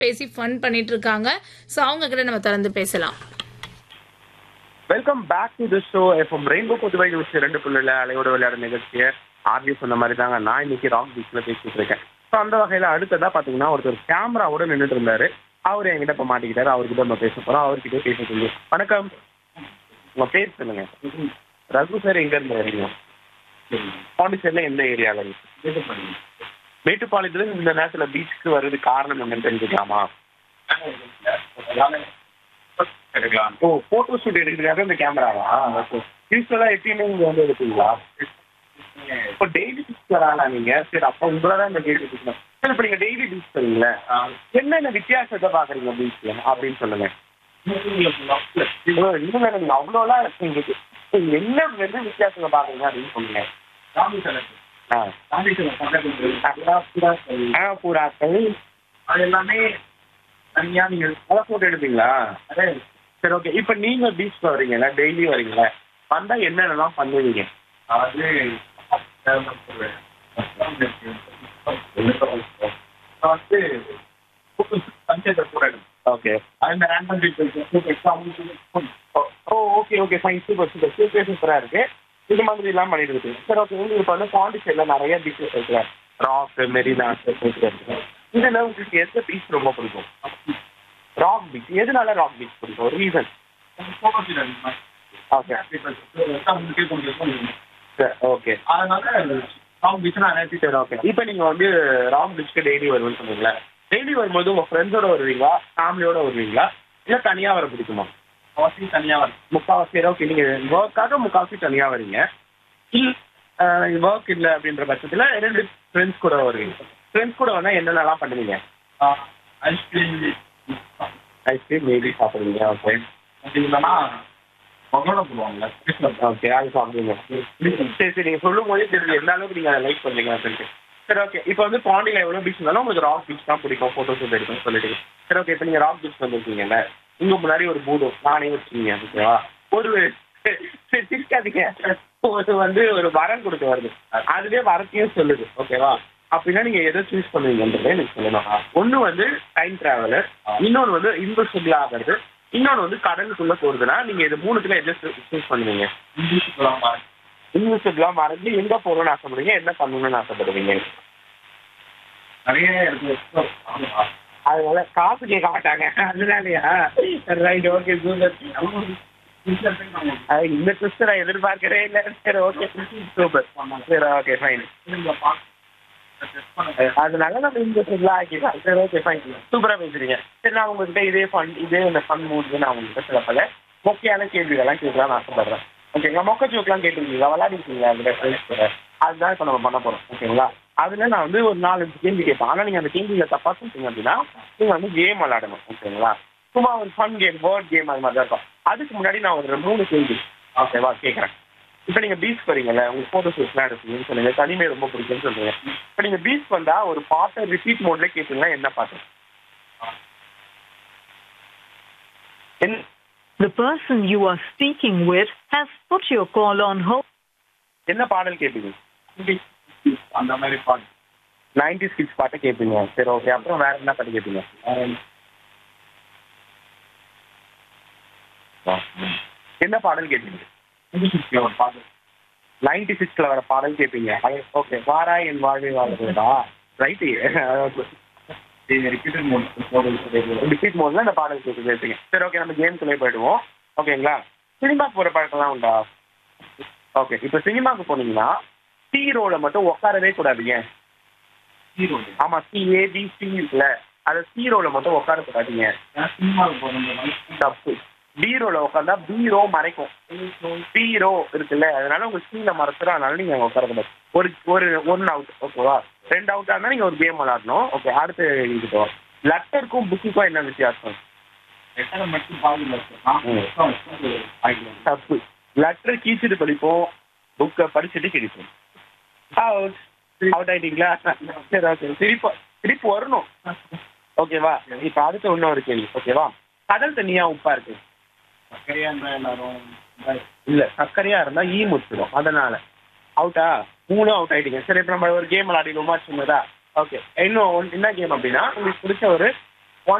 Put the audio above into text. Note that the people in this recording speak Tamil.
பேசி ஃபன் பண்ணிட்டு இருக்காங்க ஸோ அவங்க கிட்ட நம்ம திறந்து பேசலாம் welcome back to the show FM rainbow Puduvai news ரெண்டு புள்ளில் அலையோட விளையாட நிகழ்ச்சியை ஆர்ஜி சொன்ன மாதிரி தாங்க நான் இன்னைக்கு ராக் பீச்சில் பேசிட்டு இருக்கேன் ஸோ அந்த வகையில் அடுத்ததா பார்த்தீங்கன்னா ஒருத்தர் கேமராவோட நின்றுட்டு இருந்தாரு அவர் என்கிட்ட இப்போ மாட்டிக்கிட்டாரு அவர்கிட்ட நம்ம பேச போகிறோம் அவர்கிட்ட பேச சொல்லி வணக்கம் உங்க பேர் சொல்லுங்க ரகு சார் எங்க இருந்து வரீங்க பாண்டிச்சேரியில் எந்த ஏரியாவில் மேட்டுப்பாளையத்துல இந்த நேரத்துல பீச்சுக்கு வர்றது காரணம் என்னன்னு தெரிஞ்சுக்கலாமா ஓ போட்டோ ஷூட் எடுக்கிறதுக்காக இந்த கேமராவா யூஸ்வலா எப்பயுமே நீங்க வந்து எடுப்பீங்களா இப்போ டெய்லி பீச் வராங்களா நீங்க சரி அப்போ உங்களை தான் இந்த கேள்வி கேட்கணும் சரி இப்போ நீங்க டெய்லி பீச் வரீங்களே என்னென்ன வித்தியாசத்தை பாக்குறீங்க பீச்ல அப்படின்னு சொல்லுங்க இல்ல நீங்க அவ்வளோலாம் இருக்கீங்க என்ன என்ன வித்தியாசத்தை பாக்குறீங்க அப்படின்னு சொல்லுங்க ஆ ஆ பூராக்கள் அது எல்லாமே தனியா நீங்க அதை போட்டோ எடுப்பீங்களா சரி ஓகே இப்போ நீங்க பீச் வரீங்கல்ல டெய்லி வரீங்களா வந்தா என்னென்னலாம் பண்ணுவீங்க அதாவது நான் வந்து பஞ்சாயத்தை கூட ஓகே அந்த random teachers oh okay okay fine super super super சூப்பராக இருக்கு இது மாதிரி எல்லாம் பண்ணிட்டு இருக்கு சரி ஓகே உங்களுக்கு இப்போ வந்து பாண்டிச்சேரியில் நிறைய பீச்சஸ் இருக்கு ராக் மெரினா இருக்கு இதுல உங்களுக்கு எந்த பீச் ரொம்ப பிடிக்கும் ராக் பீச் எதனால ராக் பீச் பிடிக்கும் ரீசன் ஓகே சரி ஓகே அதனால அவங்க பீச் நான் நினைச்சிட்டு சரி ஓகே இப்போ நீங்க வந்து ராக் பீச்சுக்கு டெய்லி வருவேன்னு சொன்னீங்களா டெய்லி வரும்போது உங்க ஃப்ரெண்ட்ஸோட வருவீங்களா ஃபேமிலியோட வருவீங்களா இல்லை தனியா வர பிடிக்குமா அவசி தனியா வரும் முக்காவாசி ஓகே நீங்க ஒர்க்காக முக்காவாசி தனியா வரீங்க இல்ல ஒர்க் இல்ல அப்படின்ற பட்சத்துல ரெண்டு ஃப்ரெண்ட்ஸ் கூட வருவீங்க ஃப்ரெண்ட்ஸ் கூட வந்தா என்னென்னலாம் பண்ணுவீங்க ஐஸ்கிரீம் ஐஸ்கிரீம் மேபி சாப்பிடுவீங்க ஓகே அப்படி இல்லைன்னா பகோடா போடுவாங்கல்ல ஓகே அது சாப்பிடுவீங்க சரி சரி நீங்க சொல்லும் போதே தெரியுது எந்த அளவுக்கு நீங்க அதை லைக் பண்றீங்க அப்படின்ட்டு சரி ஓகே இப்போ வந்து பாண்டியில் எவ்வளோ பீச் இருந்தாலும் உங்களுக்கு ராக் பீச் தான் பிடிக்கும் ஃபோட்டோ ஷூட் எடுக்கணும்னு சொல்லிட்டு சரி ஓகே இப்போ நீங்கள் ராக் பீச் வந்திருக்கீங்கல்ல உங்க முன்னாடி ஒரு பூதம் நானே வச்சுக்கீங்க ஓகேவா ஒரு சரி சிரிக்காதீங்க ஒரு வந்து ஒரு வரன் கொடுக்க வருது அதுவே வரத்தையும் சொல்லுது ஓகேவா அப்படின்னா நீங்க எதை சூஸ் பண்ணுவீங்கன்றதை எனக்கு சொல்லணும் ஒண்ணு வந்து டைம் டிராவலர் இன்னொன்று வந்து இன்வெஸ்டபிள் ஆகிறது இன்னொன்று வந்து கடலுக்குள்ள போறதுன்னா நீங்க இது மூணுத்துல எதை சூஸ் பண்ணுவீங்க இங்கிலீஷ் போலாம் பாருங்க இன்வெஸ்டபிளா மறந்து எங்க போகணும்னு ஆசைப்படுவீங்க என்ன பண்ணணும்னு ஆசைப்படுவீங்க நிறைய இருக்கு அதனால காசு கேட்க மாட்டாங்க அதனாலயா ரைட் ஓகே சூப்பர் அது இந்த ட்விஸ்ட் நான் எதிர்பார்க்கவே இல்லை சரி ஓகே சூப்பர் சரி ஓகே ஃபைன் அதனால நம்ம இந்த ஃபுல்லாக ஆக்கிக்கலாம் சரி ஓகே ஃபைன் சூப்பராக பேசுறீங்க சரி நான் உங்ககிட்ட இதே ஃபன் இதே இந்த ஃபன் மூடு நான் உங்ககிட்ட சில பல மொக்கையான கேள்விகள்லாம் கேட்கலாம்னு ஆசைப்படுறேன் ஓகேங்களா மொக்க ஜோக்லாம் கேட்டுருக்கீங்களா விளையாடிருக்கீங்களா அதில் ஃப்ரெண்ட்ஸ் கூட அதுதான் இப்போ நம்ம பண்ண போகிறோம் ஓகேங்களா அதுல நான் வந்து ஒரு நாலஞ்சு கேள்வி கேட்பேன் ஆனால் நீங்கள் அந்த கேள்வியில் தப்பாக சொல்லிட்டீங்க அப்படின்னா நீங்கள் வந்து கேம் விளையாடணும் ஓகேங்களா சும்மா ஒரு ஃபன் கேம் வேர்ட் கேம் அது மாதிரி தான் இருக்கும் அதுக்கு முன்னாடி நான் ஒரு மூணு கேள்வி ஓகேவா கேட்குறேன் இப்போ நீங்கள் பீச் வரீங்கல்ல உங்களுக்கு ஃபோட்டோ ஷூட்லாம் எடுப்பீங்கன்னு சொன்னீங்க தனிமை ரொம்ப பிடிக்கும்னு சொல்றீங்க இப்போ நீங்கள் பீச் வந்தா ஒரு பாட்டை ரிப்பீட் மோட்ல கேட்டீங்கன்னா என்ன பாட்டு என்ன The person you are speaking with has put your call on hold. என்ன பாடல் கேட்பீங்க அந்த மாதிரி பாட்டு நைன்டி சிக்ஸ் பாட்டை கேட்பீங்க சரி ஓகே அப்புறம் வேற என்ன பாட்டு கேட்பீங்க என்ன பாடல் கேட்பீங்க இங்கிலீஷ்ல ஒரு பாட்டு நைன்டி சிக்ஸ்ல வர பாடல் கேட்பீங்க ஓகே வாரா என் வாழ்வை வாழ்றதா ரைட்டு ரிப்பீட்டட் மோட் போடுறது ரிப்பீட் மோட்ல இந்த பாடல் கேட்டு கேட்பீங்க சரி ஓகே நம்ம கேம்குள்ளே போயிடுவோம் ஓகேங்களா சினிமா போகிற பழக்கம்லாம் உண்டா ஓகே இப்போ சினிமாவுக்கு போனீங்கன்னா ஹீரோல மட்டும் உட்காரவே கூடாதுங்க ஹீரோ ஆமா சி ஏபி சி இருக்குல்ல அது ஹீரோல மட்டும் உட்கார கூடாதீங்க நான் சினிமாவுக்கு போகிறது தப்பு பீரோல உட்காந்தா பீரோ மறைக்கும் பீரோ இருக்குல்ல அதனால உங்க சீல மறைச்சிடும் அதனால நீங்க அங்க உட்காரக்கூடாது ஒரு ஒரு ஒன் அவுட் ஓகேவா ரெண்டு அவுட் ஆனா நீங்க ஒரு கேம் விளையாடணும் ஓகே அடுத்து இதுக்கு லெட்டருக்கும் புக்குக்கும் என்ன வித்தியாசம் எத்தனை மட்டும் பாதியில் இருக்கு தப்பு லெட்டர் கீச்சிட்டு படிப்போம் புக்கை படிச்சுட்டு கிடிப்போம் அவுட் அவுட் ஆயிட்டீங்களா சரி ஓகே திருப்பி திருப்பி வரணும் ஓகேவா இப்போ அடுத்து இன்னொரு கேள்வி ஓகேவா கடல் தண்ணியா உப்பா இருக்கு சர்க்கரையா இருந்தா எல்லாரும் இல்ல சர்க்கரையா இருந்தா ஈ முச்சிடும் அதனால அவுட்டா மூணும் அவுட் ஆயிட்டீங்க சரி இப்போ நம்ம ஒரு கேம் விளையாடிடுவோமா சின்னதா ஓகே இன்னும் ஒண்ணு- என்ன கேம் அப்படின்னா உங்களுக்கு பிடிச்ச ஒரு